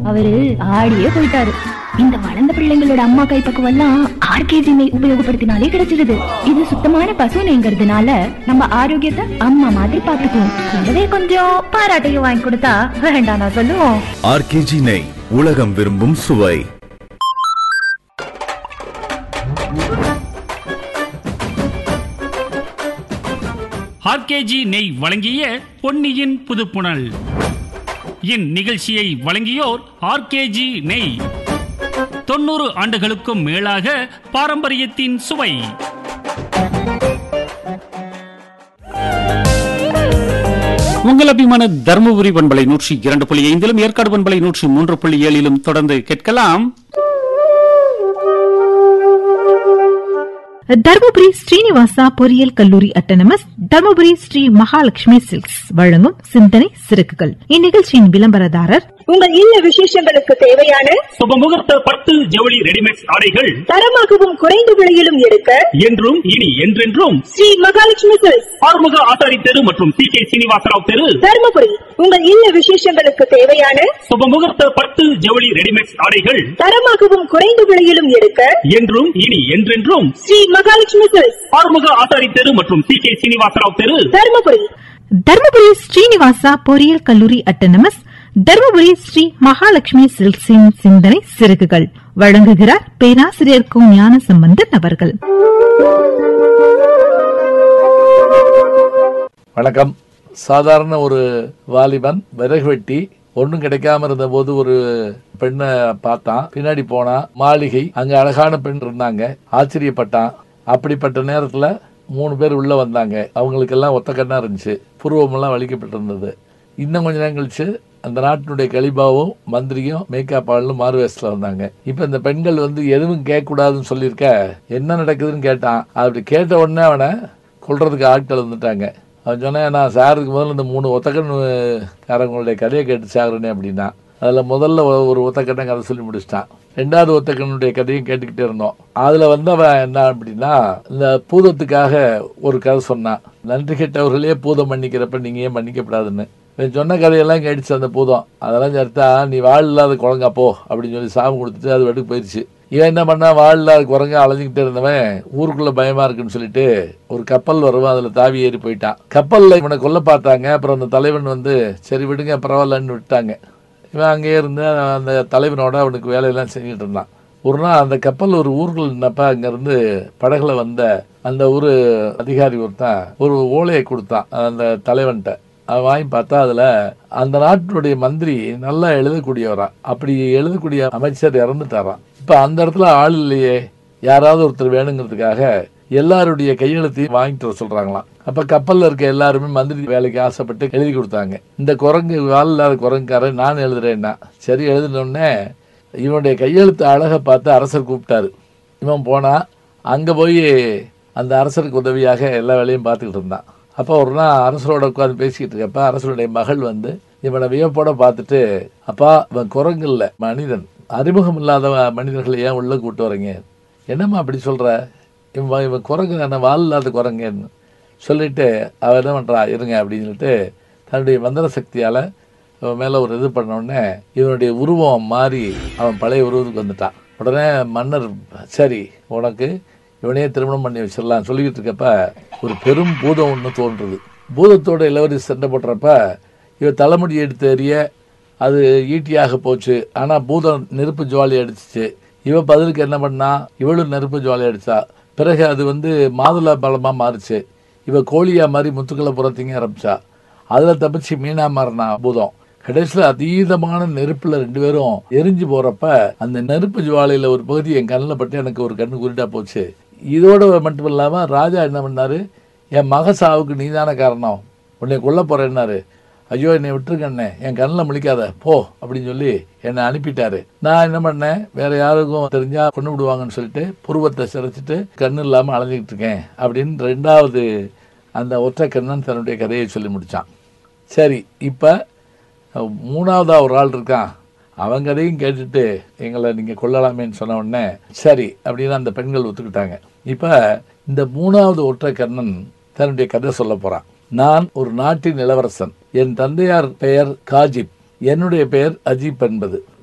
அவரு ஆடியே போயிட்டாரு இந்த வளர்ந்த பிள்ளைங்களோட அம்மா கைப்பக்குவம் எல்லாம் ஆர்கேஜி நெய் உபயோகப்படுத்தினாலே கிடைச்சிருது இது சுத்தமான பசு நெய்ங்கிறதுனால நம்ம ஆரோக்கியத்தை அம்மா மாதிரி பாத்துக்குவோம் கூடவே கொஞ்சம் பாராட்டையும் வாங்கி கொடுத்தா வேண்டாம் நான் சொல்லுவோம் ஆர்கேஜி நெய் உலகம் விரும்பும் சுவை ஆர்கேஜி நெய் வழங்கிய பொன்னியின் புதுப்புணல் இந்நிகழ்ச்சியை வழங்கியோர் ஆர்கேஜி நெய் தொண்ணூறு ஆண்டுகளுக்கும் மேலாக பாரம்பரியத்தின் சுவை உங்கள் அபிமான தருமபுரி பண்பலை நூற்றி இரண்டு புள்ளி ஐந்திலும் ஏற்காடு பண்பலை நூற்றி மூன்று புள்ளி ஏழிலும் தொடர்ந்து கேட்கலாம் தர்மபுரி ஸ்ரீனிவாசா பொறியியல் கல்லூரி அட்டனமஸ் தர்மபுரி ஸ்ரீ மகாலட்சுமி சில்க்ஸ் வழங்கும் சிந்தனை சிறகுகள் இந்நிகழ்ச்சியின் விளம்பரதாரர் உங்கள் இல்ல விசேஷங்களுக்கு தேவையான சுபமுகூர்த்த பட்டு ஜவுளி ரெடிமேட் ஆடைகள் தரமாகவும் குறைந்த விலையிலும் எடுக்க என்றும் இனி என்றென்றும் ஸ்ரீ மகாலட்சுமி சில்க்ஸ் ஆறுமுக ஆசாரி தெரு மற்றும் சி கே சீனிவாசராவ் தெரு தருமபுரி உங்கள் இல்ல விசேஷங்களுக்கு தேவையான சுபமுகூர்த்த பட்டு ஜவுளி ரெடிமேட் ஆடைகள் தரமாகவும் குறைந்த விலையிலும் எடுக்க என்றும் இனி என்றென்றும் ஸ்ரீ மகாலட்சுமி சில்க்ஸ் ஆறுமுக ஆசாரி தெரு மற்றும் சி கே சீனிவாசராவ் தெரு தருமபுரி தர்மபுரி ஸ்ரீனிவாசா பொறியியல் கல்லூரி அட்டனமஸ் தர்மபுரி ஸ்ரீ மகாலட்சுமி சில்க்ஸின் சிந்தனை சிறகுகள் வழங்குகிறார் பேராசிரியர் கு ஞான சம்பந்தன் அவர்கள் வணக்கம் சாதாரண ஒரு வாலிபன் விறகு வெட்டி ஒன்றும் கிடைக்காம இருந்த போது ஒரு பெண்ணை பார்த்தான் பின்னாடி போனா மாளிகை அங்க அழகான பெண் இருந்தாங்க ஆச்சரியப்பட்டான் அப்படிப்பட்ட நேரத்துல மூணு பேர் உள்ள வந்தாங்க அவங்களுக்கெல்லாம் ஒத்த கண்ணா இருந்துச்சு புருவமெல்லாம் வலிக்கப்பட்டிருந்தது இன்னும் கொஞ்ச நேரம் கழிச்சு அந்த நாட்டினுடைய கலிபாவும் மந்திரியும் மேக்கப் ஆளும் மாறுவேஸ்ல வந்தாங்க இப்ப இந்த பெண்கள் வந்து எதுவும் கேட்க கூடாதுன்னு சொல்லியிருக்க என்ன நடக்குதுன்னு கேட்டான் அப்படி கேட்ட உடனே அவனை கொல்றதுக்கு ஆட்கள் வந்துட்டாங்க அவன் சொன்னேன் நான் சாருக்கு முதல்ல இந்த மூணு ஒத்தக்கண்ணுக்காரங்களுடைய கதையை கேட்டு சாகுறேனே அப்படின்னா அதில் முதல்ல ஒரு- ஒரு ஒத்தக்கண்ணை கதை சொல்லி முடிச்சிட்டான் ரெண்டாவது ஒத்தக்கண்ணுடைய கதையும் கேட்டுக்கிட்டே இருந்தோம் அதில் வந்து அவன் என்ன அப்படின்னா இந்த பூதத்துக்காக ஒரு கதை சொன்னான் நன்றி கெட்டவர்களே பூதம் மன்னிக்கிறப்ப நீங்க ஏன் மன்னிக்கப்படாதுன்னு இவன் சொன்ன கதையெல்லாம் கேட்டுச்சு அந்த பூதம் அதெல்லாம் சேர்த்தா நீ வாழ் இல்லாத குழங்கா போ அப்படின்னு சொல்லி சாபம் கொடுத்துட்டு அது வெட்டுக்கு போயிடுச்சு இவன் என்ன பண்ணா வாழ் இல்லாத குரங்க அலைஞ்சிக்கிட்டே இருந்தவன் ஊருக்குள்ள பயமா இருக்குன்னு சொல்லிட்டு ஒரு கப்பல் வருவான் அதுல தாவி ஏறி போயிட்டான் கப்பல்ல இவனை கொல்ல பார்த்தாங்க அப்புறம் அந்த தலைவன் வந்து சரி விடுங்க பரவாயில்லன்னு விட்டாங்க இவன் அங்கேயே இருந்து அந்த தலைவனோட அவனுக்கு வேலையெல்லாம் செஞ்சுட்டு இருந்தான் ஒரு நாள் அந்த கப்பல் ஒரு ஊருக்குள்ள நின்னப்ப அங்கிருந்து படகுல வந்த அந்த ஊரு அதிகாரி ஒருத்தன் ஒரு ஓலையை கொடுத்தான் அந்த தலைவன்கிட்ட அவன் வாங்கி பார்த்தா அதுல அந்த நாட்டினுடைய மந்திரி நல்லா எழுதக்கூடியவரா அப்படி எழுதக்கூடிய அமைச்சர் இறந்துட்டாராம் இப்ப அந்த இடத்துல ஆள் இல்லையே யாராவது ஒருத்தர் வேணுங்கிறதுக்காக எல்லாருடைய கையெழுத்தையும் வாங்கிட்டு வர சொல்றாங்களாம் அப்ப கப்பல்ல இருக்க எல்லாருமே மந்திரி வேலைக்கு ஆசைப்பட்டு எழுதி கொடுத்தாங்க இந்த குரங்கு வால் இல்லாத குரங்குக்காரன் நான் எழுதுறேன்னா சரி எழுதினோடனே இவனுடைய கையெழுத்து அழகை பார்த்து அரசர் கூப்பிட்டாரு இவன் போனா அங்க போய் அந்த அரசருக்கு உதவியாக எல்லா வேலையும் பார்த்துக்கிட்டு இருந்தான் அப்போ ஒரு நாள் அரசரோட உட்காந்து பேசிக்கிட்டு இருக்கப்ப அரசருடைய மகள் வந்து இவனை வியப்போட பார்த்துட்டு அப்பா இவன் குரங்கு இல்ல மனிதன் அறிமுகம் இல்லாத மனிதர்களை ஏன் உள்ள கூட்டு வரீங்க என்னம்மா அப்படி சொல்ற இவன் இவன் குரங்கு தானே வால் இல்லாத குரங்குன்னு சொல்லிட்டு அவ என்ன பண்றா இருங்க அப்படின்னு சொல்லிட்டு தன்னுடைய மந்திர சக்தியால அவன் மேல ஒரு இது பண்ண உடனே இவனுடைய உருவம் மாறி அவன் பழைய உருவத்துக்கு வந்துட்டான் உடனே மன்னர் சரி உனக்கு இவனையே திருமணம் பண்ணி வச்சிடலாம் சொல்லிக்கிட்டு இருக்கப்ப ஒரு பெரும் பூதம் ஒன்று தோன்றுது பூதத்தோட இளவரசி சண்டை போடுறப்ப இவ தலைமுடி எடுத்து எறிய அது ஈட்டியாக போச்சு ஆனா பூதம் நெருப்பு ஜுவாலி அடிச்சிச்சு இவ பதிலுக்கு என்ன பண்ணா இவளும் நெருப்பு ஜுவாலி அடிச்சா பிறகு அது வந்து மாதுளை பழமா மாறுச்சு இவ கோழியா மாதிரி முத்துக்களை புறத்திங்க ஆரம்பிச்சா அதுல தப்பிச்சு மீனா மாறினா பூதம் கடைசியில் அதீதமான நெருப்புல ரெண்டு பேரும் எரிஞ்சு போறப்ப அந்த நெருப்பு ஜுவாலையில ஒரு பகுதி என் கண்ணில் பட்டு எனக்கு ஒரு கண்ணு குருட்டா போச்சு இதோட மட்டும் இல்லாம ராஜா என்ன பண்ணாரு என் மக சாவுக்கு நீதான காரணம் உன்னை கொல்ல போறேன்னாரு ஐயோ என்னை விட்டுருக்கண்ணே என் கண்ணில் முழிக்காத போ அப்படின்னு சொல்லி என்னை அனுப்பிட்டாரு நான் என்ன பண்ணேன் வேற யாருக்கும் தெரிஞ்சா கொண்டு விடுவாங்கன்னு சொல்லிட்டு புருவத்தை சிரைச்சிட்டு கண்ணு இல்லாம அலைஞ்சிக்கிட்டு இருக்கேன் அப்படின்னு ரெண்டாவது அந்த ஒற்றை கண்ணன் தன்னுடைய கதையை சொல்லி முடிச்சான் சரி இப்ப மூணாவதா ஒரு ஆள் இருக்கான் அவங்க கதையும் கேட்டுட்டு எங்களை நீங்க கொல்லலாமேன்னு சொன்ன உடனே சரி அப்படின்னு அந்த பெண்கள் ஒத்துக்கிட்டாங்க இப்ப இந்த மூணாவது ஒற்றை கண்ணன் தன்னுடைய கதை சொல்ல போறான் நான் ஒரு நாட்டின் இளவரசன் என் தந்தையார் பெயர் காஜிப் என்னுடைய பெயர் அஜீப் என்பது